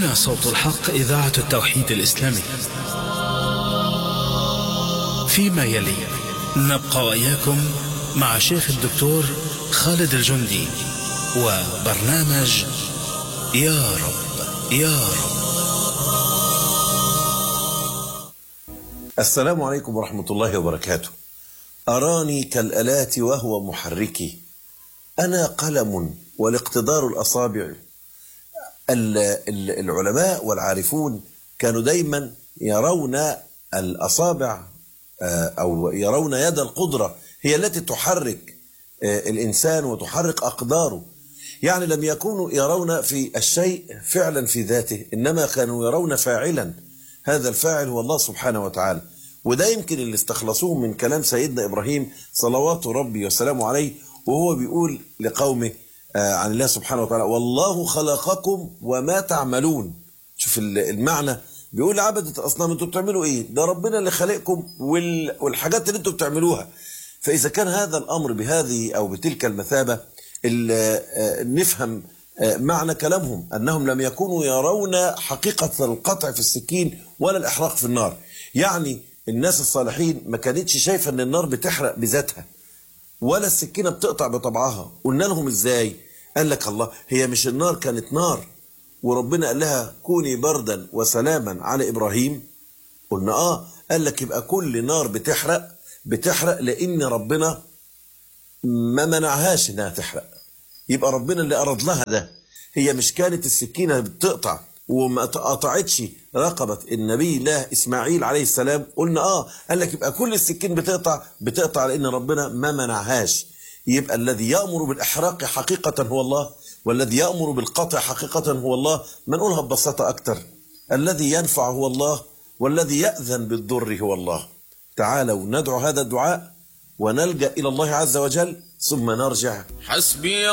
هنا صوت الحق إذاعة التوحيد الإسلامي فيما يلي نبقى وإياكم مع شيخ الدكتور خالد الجندي وبرنامج يا رب يا رب السلام عليكم ورحمة الله وبركاته أراني كالآلات وهو محركي أنا قلم والاقتدار الأصابع ال- ال- العلماء والعارفون كانوا دايما يرون الأصابع آه، أو يرون يد القدرة هي التي تحرك آه، الإنسان وتحرك أقداره يعني لم يكونوا يرون في الشيء فعلا في ذاته إنما كانوا يرون فاعلا هذا الفاعل هو الله سبحانه وتعالى وده يمكن اللي استخلصوه من كلام سيدنا إبراهيم صلوات ربي وسلامه عليه وهو بيقول لقومه آه، عن الله سبحانه وتعالى والله خلقكم وما تعملون شوف ال- المعنى بيقول لعبدة الأصنام انتوا بتعملوا ايه ده ربنا اللي خلقكم وال- والحاجات اللي انتوا بتعملوها فإذا كان هذا الأمر بهذه أو بتلك المثابة ال- آه، نفهم آه، معنى كلامهم أنهم لم يكونوا يرون حقيقة القطع في السكين ولا الإحراق في النار يعني الناس الصالحين ما كانتش شايفة أن النار بتحرق بذاتها ولا السكينة بتقطع بطبعها قلنا لهم ازاي قال لك الله هي مش النار كانت نار وربنا قال لها كوني بردا وسلاما على إبراهيم قلنا آه قال لك يبقى كل نار بتحرق بتحرق لأن ربنا ما منعهاش إنها تحرق يبقى ربنا اللي أراد لها ده هي مش كانت السكينة بتقطع وما قطعتش رقبة النبي الله إسماعيل عليه السلام قلنا آه قال لك يبقى كل السكين بتقطع بتقطع لأن ربنا ما منعهاش يبقى الذي يأمر بالإحراق حقيقة هو الله والذي يأمر بالقطع حقيقة هو الله ما نقولها ببساطة أكتر الذي ينفع هو الله والذي يأذن بالضر هو الله تعالوا ندعو هذا الدعاء ونلجأ إلى الله عز وجل ثم نرجع حسبي